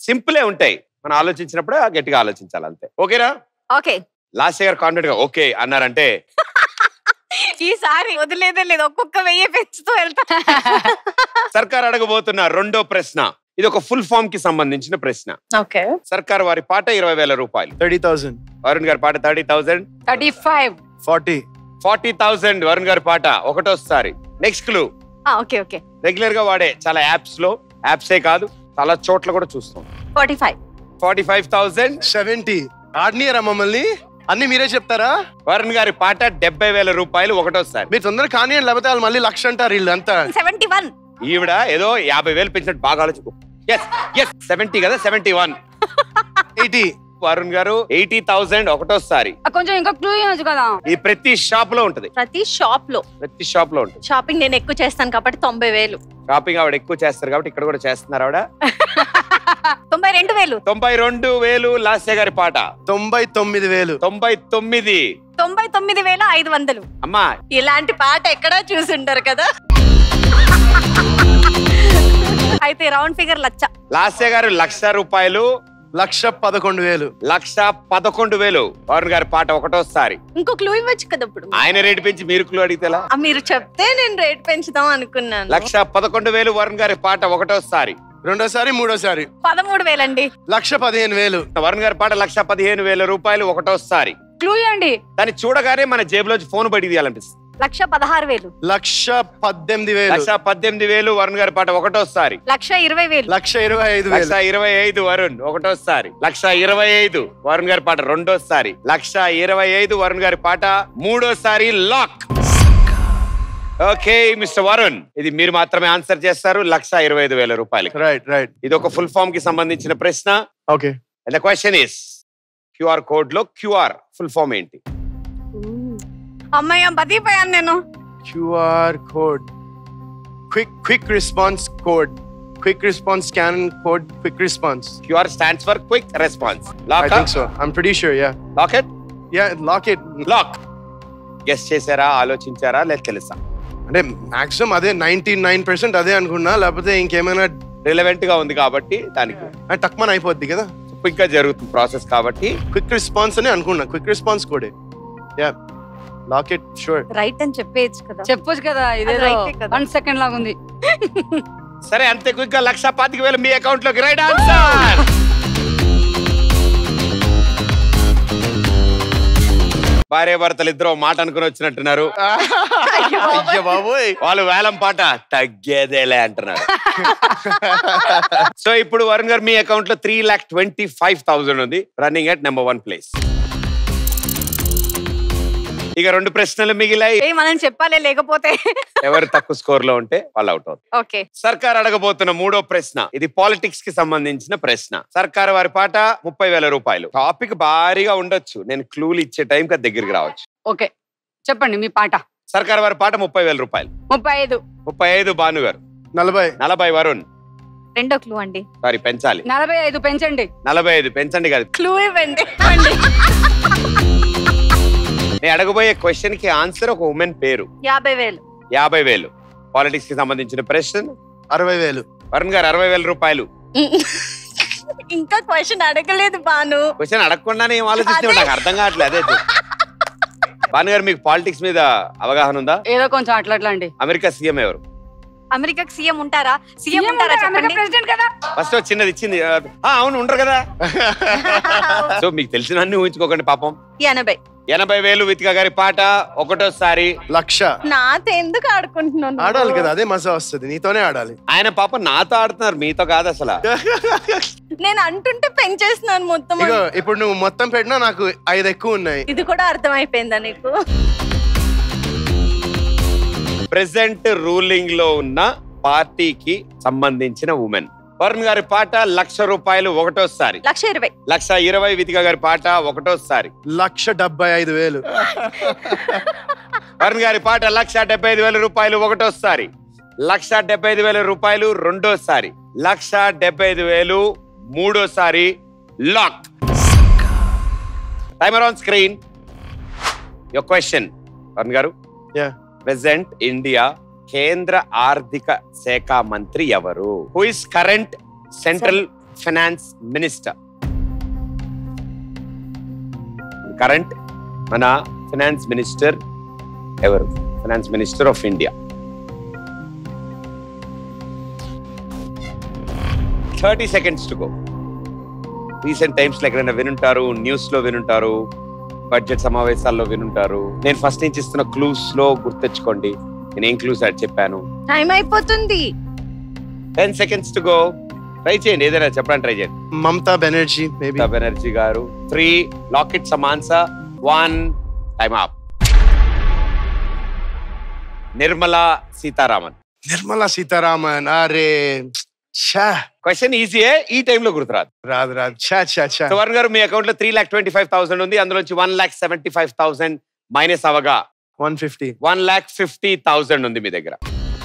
సింపులే ఉంటాయి మనం ఆలోచించినప్పుడే గట్టిగా ఆలోచించాలి అంతే ఓకేనా ఓకే లాస్ట్ ఇయర్ కాన్ఫిడెంట్ గా ఓకే అన్నారంటే ఈసారి వదిలేదే లేదు ఒక్కొక్క వెయ్యి పెంచుతూ వెళ్తా సర్కార్ అడగబోతున్న రెండో ప్రశ్న ఇది ఒక ఫుల్ ఫామ్ కి సంబంధించిన ప్రశ్న ఓకే సర్కార్ వారి పాట ఇరవై వేల రూపాయలు థర్టీ థౌసండ్ వరుణ్ గారి పాట thirty thousand thirty five forty forty thousand Varun గారి పాట ఒకటోసారి next clue okay okay regular గా వాడే చాలా యాప్స్ లో యాప్సే కాదు చాలా చోట్ల కూడా చూస్తాం forty five forty five thousand seventy ఆడనీయరా మమ్మల్ని అన్ని మీరే చెప్తారా వరుణ్ గారి పాట డెబ్బై వేల రూపాయలు ఒకటోసారి మీరు తొందరగా కానీ లేకపోతే వాళ్ళు మళ్ళీ లక్ష అంటారు వీళ్ళు అంతా సెవెంటీ వన్ ఈవిడ ఏదో యాభై వేలు పెంచినట్టు బాగా ఆలోచించు ఎస్ ఎస్ సెవెంటీ కదా సెవెంటీ వన్ ఎయిటీ వరుణ్ గారు ఎయిటీ థౌసండ్ ఒకటోసారి కొంచెం ఇంకా క్లూ ఇవ్వచ్చు కదా ఇది ప్రతి షాప్ లో ఉంటది ప్రతి షాప్ లో ప్రతి షాప్ లో ఉంటుంది షాపింగ్ నేను ఎక్కువ చేస్తాను కాబట్టి తొంభై వేలు షాపింగ్ ఆవిడ ఎక్కువ చేస్తారు కాబట్టి ఇక్కడ కూడా చేస్తున్నారు ఆవిడ తొంభై రెండు వేలు తొంభై రెండు వేలు లాస్య గారి పాట తొంభై తొమ్మిది వేలు తొంభై తొమ్మిది తొంభై తొమ్మిది వేల ఐదు వందలు అమ్మా ఇలాంటి పాట ఎక్కడా చూసుంటారు కదా అయితే రౌండ్ ఫిగర్ లచ్చ లాస్య గారు లక్ష రూపాయలు లక్ష పదకొండు వేలు లక్ష పదకొండు వేలు వరుణ్ గారి పాట ఒకటోసారి ఇంకో క్లూ ఇవ్వచ్చు కదా ఇప్పుడు ఆయన రేటు పెంచి మీరు క్లూ అడిగితేలా ఆ, మీరు చెప్తే నేను రేట్ పెంచుదాం అనుకున్నాను లక్ష పదకొండు వేలు వరుణ్ గారి పాట ఒకటోసారి రెండోసారి మూడోసారి పదమూడు వేలండి లక్ష పదిహేను వేలు వరుణ్ గారి పాట లక్ష పదిహేను వేల రూపాయలు ఒకటోసారి క్లూ ఇవ్వండి దాన్ని చూడగానే మన జేబులోంచి ఫోన్ బయటికి తీయాలనిపిస్తుంది లక్ష పదహారు వేలు లక్ష పద్దెనిమిది వేలు లక్ష పద్దెనిమిది వేలు వరుణ్ గారి పాట ఒకటోసారి లక్ష ఇరవై వేలు లక్ష ఇరవై ఐదు లక్ష వేలు ఇరవై ఐదు వరుణ్ ఒకటోసారి లక్ష ఇరవై ఐదు వరుణ్ గారి పాట రెండోసారి లక్ష ఇరవై ఐదు వరుణ్ గారి పాట మూడోసారి లాక్ ఓకే మిస్టర్ వరుణ్ ఇది మీరు మాత్రమే ఆన్సర్ చేస్తారు లక్ష ఇరవై ఐదు వేల రూపాయలు రైట్ రైట్ ఇది ఒక ఫుల్ ఫామ్ కి సంబంధించిన ప్రశ్న okay the question is QR code లో క్యూఆర్ ఫుల్ ఫామ్ ఏంటి అమ్మయ్య బతికిపోయాను నేను QR code quick quick response code quick response scan code quick response QR stands for quick response I lock think so I'm pretty sure yeah lock it yeah lock it lock guess చేశారా ఆలోచించారా లేదా తెలుసా అంటే maximum అదే ninety nine percent అదే అనుకున్నా లేకపోతే ఇంకేమైనా రిలవెంట్ గా ఉంది కాబట్టి దానికి టక్మన్ అయిపోద్ది కదా క్విక్ గా జరుగుతుంది ప్రాసెస్ కాబట్టి క్విక్ రెస్పాన్స్ అని అనుకున్నా క్విక్ రెస్పాన్స్ కోడే yeah lock it sure right అని చెప్పేయచ్చు కదా చెప్పొచ్చు కదా ఇదేదో అది right ఏ కదా. వన్ సెకండ్ లాగా ఉంది సరే అంతే క్విక్ గా లక్ష పాతిక వేలు మీ అకౌంట్ లోకి రైట్ ఆన్సర్ భార్య భర్తలు ఇద్దరు మాట అనుకుని వచ్చినట్టున్నారు అయ్య బాబోయ్ వాళ్ళు వేలం పాట తగ్గేదేలే అంటున్నారు సో ఇప్పుడు వరుణ్ గారు మీ అకౌంట్ లో three lakh twenty five thousand ఉంది running at number one place ఇక రెండు ప్రశ్నలు మిగిలాయి ఏ మనం చెప్పాలి లేకపోతే ఎవరు తక్కువ స్కోర్ లో ఉంటే వాళ్ళు అవుట్ అవుతారు ఓకే సర్కార్ అడగబోతున్న మూడో ప్రశ్న ఇది పాలిటిక్స్ కి సంబంధించిన ప్రశ్న సర్కార్ వారి పాట ముప్పై వేల రూపాయలు టాపిక్ భారీగా ఉండొచ్చు నేను క్లూలు ఇచ్చే టైం కి దగ్గరికి రావచ్చు ఓకే చెప్పండి మీ పాట సర్కార్ వారి పాట ముప్పై వేల రూపాయలు ముప్పై ఐదు ముప్పై ఐదు భాను గారు నలభై నలభై వరుణ్ రెండో క్లూ అండి సారీ పెంచాలి నలభై ఐదు పెంచండి నలభై ఐదు పెంచండి కాదు క్లూ ఇవ్వండి నేను అడగబోయే క్వశ్చన్ కి ఆన్సర్ ఒక ఉమెన్ పేరు యాభై వేలు యాభై వేలు పాలిటిక్స్ కి సంబంధించిన ప్రశ్న అరవై వేలు వరుణ్ గారు అరవై వేల రూపాయలు ఇంకా క్వశ్చన్ అడగలేదు బాను క్వశ్చన్ అడగకుండానే ఏం ఆలోచిస్తే నాకు అర్థం కావట్లేదు అదే భాను గారు మీకు పాలిటిక్స్ మీద అవగాహన ఉందా ఏదో కొంచెం అట్లా అట్లా అండి అమెరికా సీఎం ఎవరు అమెరికాకి సీఎం ఉంటారా సీఎం ఉంటారా చెప్పండి ప్రెసిడెంట్ కదా ఫస్ట్ చిన్నది ఇచ్చింది ఆ, అవును ఉండరు కదా సో మీకు తెలిసిన అన్ని ఊహించుకోకండి పాపం ఎనభై ఎనభై వేలు వితిక గారి పాట ఒకటోసారి లక్ష నాతో ఎందుకు ఆడుకుంటున్నాను ఆడాలి కదా అదే మజా వస్తుంది నీతోనే ఆడాలి ఆయన పాప నాతో ఆడుతున్నారు మీతో కాదు అసలు నేను అంటుంటే పెంచేస్తున్నాను మొత్తం ఇగో ఇప్పుడు నువ్వు మొత్తం పెట్టినా నాకు ఐదు ఎక్కువ ఉన్నాయి ఇది కూడా అర్థమైపోయిందా నీకు ప్రెసెంట్ రూలింగ్ లో ఉన్న పార్టీకి సంబంధించిన ఉమెన్ వరుణ్ గారి పాట లక్ష రూపాయలు ఒకటోసారి లక్ష ఇరవై లక్ష ఇరవై వితిక గారి పాట ఒకటోసారి లక్ష డెబ్బై ఐదు వేలు వరుణ్ గారి పాట లక్ష డెబ్బై ఐదు వేల రూపాయలు ఒకటోసారి లక్ష డెబ్బై ఐదు వేల రూపాయలు రెండోసారి లక్ష డెబ్బై ఐదు వేలు మూడోసారి lock timer on screen yo question Varun గారు Yeah. ప్రెసెంట్ ఇండియా కేంద్ర ఆర్థిక శాఖ మంత్రి ఎవరు who is current central finance minister current మన ఫైనాన్స్ మినిస్టర్ ఎవరు finance minister of India thirty seconds to go recent times లో ఎక్కడైనా వినుంటారు న్యూస్ లో వినుంటారు బడ్జెట్ సమావేశాల్లో వినుంటారు నేను ఫస్ట్ నుంచి ఇస్తున్న క్లూస్ లో గుర్తెచ్చుకోండి నేను ఏం క్లూస్ అది చెప్పాను టైం అయిపోతుంది ten seconds to go try చేయండి ఏదైనా చెప్పడానికి ట్రై చేయండి మమతా బెనర్జీ మేబీ మమతా బెనర్జీ గారు త్రీ లాకెట్ సమాన్స one time up Nirmala Sitharaman Nirmala Sitharaman అరే ఛా క్వశ్చన్ ఈజీయే ఈ టైంలో గుర్తురాదు రాదు రాదు ఛా ఛా ఛా సో వరుణ్ గారు మీ అకౌంట్ లో three lakh twenty five thousand ఉంది అందులోంచి one lakh seventy five thousand minus అవగా one fifty one lakh fifty thousand ఉంది మీ దగ్గర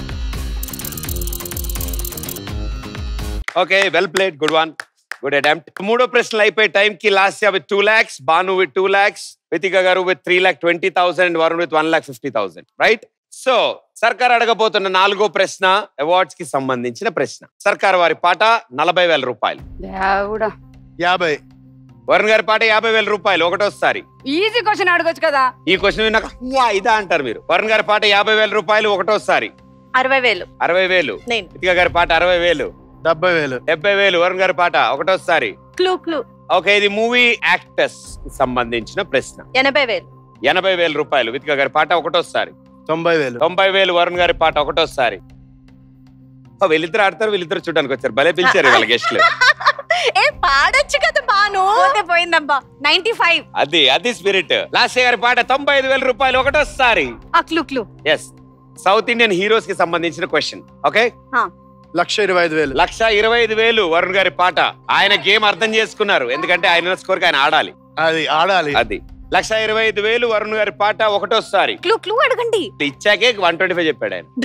okay well played good one good attempt మూడో ప్రశ్నలు అయిపోయే టైం కి last with two lakhs Bhanu with two lakhs Vithika గారు with three lakh twenty thousand Varun with one lakh fifty thousand right so Sarkar అడగబోతున్న నాలుగో ప్రశ్న అవార్డ్స్ కి సంబంధించిన ప్రశ్న సర్కార్ వారి పాట నలభై వేల రూపాయలు దేవుడా యాభై వరుణ్ గారి పాట యాభై వేల రూపాయలు ఒకటోసారి ఈజీ క్వశ్చన్ అడగొచ్చు కదా ఈ క్వశ్చన్ విన్నాక వా ఇదా అంటారు మీరు వరుణ్ గారి పాట యాభై వేల రూపాయలు ఒకటోసారి అరవై వేలు అరవై వేలు నేను వితిక గారి పాట అరవై వేలు డెబ్బై వేలు డెబ్బై వేలు వరుణ్ గారి పాట ఒకటోసారి క్లూ క్లూ ఓకే ఇది మూవీ యాక్టర్స్ సంబంధించిన ప్రశ్న ఎనభై వేలు ఎనభై వేల రూపాయలు వితిక గారి పాట ఒకటోసారి తొంభై వేలు తొంభై వేలు వరుణ్ గారి పాట ఒకటోసారి ఓ, వీళ్ళిద్దరు ఆడతారు వీళ్ళిద్దరు చూడడానికి వచ్చారు భలే పిలిచారు వాళ్ళ గెస్ట్లు ఏ పాడొచ్చు కదా బాను పోతే పోయిందబ్బా నైన్టీ ఫైవ్ అది అది స్పిరిట్ లాస్ట్ గారి పాట తొంభై ఐదు వేల రూపాయలు ఒకటోసారి ఆ clue clue yes south Indian heroes కి సంబంధించిన క్వశ్చన్ ఓకే లక్ష ఇరవై ఐదు వేలు లక్ష ఇరవై ఐదు వేలు వరుణ్ గారి పాట ఆయన గేమ్ అర్థం చేసుకున్నారు ఎందుకంటే ఆయన స్కోర్ కి ఆయన ఆడాలి అది ఆడాలి అది లక్ష ఇరవై ఐదు వేలు వరుణ్ గారి పాట ఒకటోసారి క్లూ క్లూ అడగండి ఇచ్చాకే వన్ ట్వంటీ ఫైవ్ చెప్పాడు ఆయన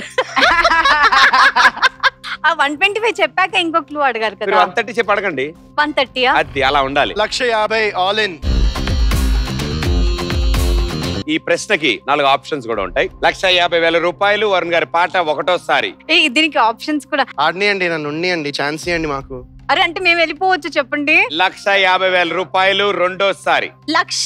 ఆ వన్ ట్వంటీ ఫైవ్ చెప్పాక ఇంకో క్లూ అడగారు మీరు కదా వన్ థర్టీ చెప్పి అడగండి వన్ థర్టీయా అది అలా ఉండాలి లక్ష యాభై ఆల్ ఇన్ ఈ ప్రశ్నకి నాలుగు ఆప్షన్స్ కూడా ఉంటాయి లక్ష యాభై వేల రూపాయలు వరుణ్ గారి పాట ఒకటోసారి ఏ దీనికి ఆప్షన్స్ కూడా ఆడినియండి నన్ను ఉన్నియండి ఛాన్స్ ఇవ్వండి మాకు అరే అంటే మేము వెళ్ళిపోవచ్చు చెప్పండి లక్ష యాభై వేల రూపాయలు రెండోసారి లక్ష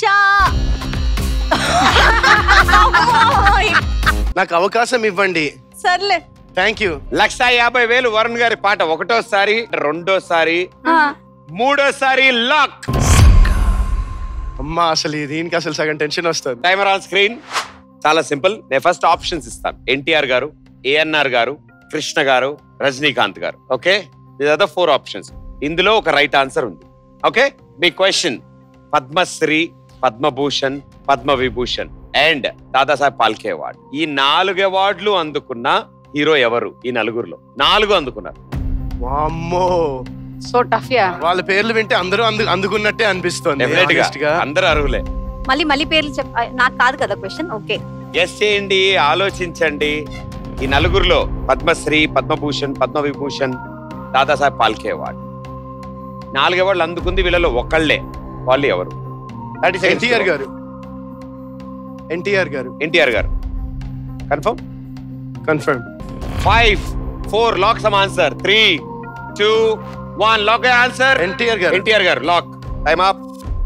నాకు అవకాశం ఇవ్వండి సర్లే థ్యాంక్ యూ లక్ష యాభై వేలు వరుణ్ గారి పాట ఒకటోసారి రెండోసారి ఆ, మూడోసారి లాక్ అమ్మా అసలు ఈ దీనికి అసలు సగం టెన్షన్ వస్తుంది టైమర్ ఆన్ స్క్రీన్ చాలా సింపుల్ నేను ఫస్ట్ ఆప్షన్స్ ఇస్తాను ఎన్టీఆర్ గారు ఏఎన్ఆర్ గారు కృష్ణ గారు రజనీకాంత్ గారు ఓకే ద ఫోర్ ఆప్షన్స్ ఇందులో ఒక రైట్ ఆన్సర్ ఉంది ఓకే మీ question Padmashri Padmabhushan Padma Vibhushan and Dadasaheb Phalke award ఈ నాలుగు అవార్డులు అందుకున్న హీరో ఎవరు ఈ నలుగురులో నాలుగు అందుకున్నారు వామ్మో సో టఫ్ యా వాళ్ళ పేర్లు వింటే అందరూ అందు అందుకున్నట్టే అనిపిస్తుంది డెఫినెట్ గా honest గా. అందరు అర్హులే మళ్ళీ మళ్ళీ పేర్లు చెప్ ఆ, నాకు కాదు కదా క్వశ్చన్ ఓకే గెస్ చేయండి ఆలోచించండి ఈ నలుగురిలో పద్మశ్రీ పద్మభూషణ్ పద్మవిభూషణ్ దాదాసాహెబ్ పాల్కే అవార్డ్ నాలుగు అవార్డులు అందుకుంది వీళ్ళలో ఒకళ్ళే వాళ్ళు ఎవరు థర్టీ ఎన్టీఆర్ గారు ఎన్టీఆర్ గారు ఎన్టీఆర్ గారు confirm confirm five four lock some answer three two one lock answer NTR గారు ఎన్టీఆర్ గారు లాక్ టైమ్ అప్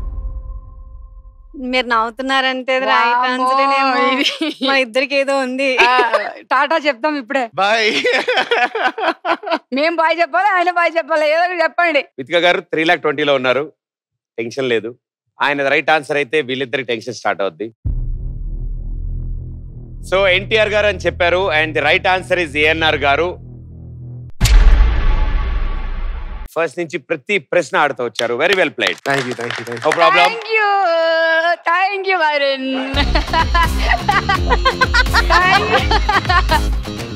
మీరు నవ్వుతున్నారంటే రైట్ వామ్మో, ఆన్సర్ ఇది- మా ఇద్దరికి ఏదో ఉంది ఆ, టాటా చెప్తాం ఇప్పుడే బాయ్ మేం బాయ్ చెప్పాలి ఆయన బాయ్ చెప్పాలి ఏదో ఒకటి చెప్పండి వితిక గారు త్రీ లాక్ ట్వంటీలో ఉన్నారు టెన్షన్ లేదు ఆయన రైట్ ఆన్సర్ అయితే వీళ్ళిద్దరికి టెన్షన్ స్టార్ట్ అవుద్ది సో ఎన్టీఆర్ గారు అని చెప్పారు and the right answer is ANR గారు ఫస్ట్ నుంచి ప్రతి ప్రశ్న ఆడుతూ వచ్చారు very well played thank you thank you thank no problem thank you thank you Varun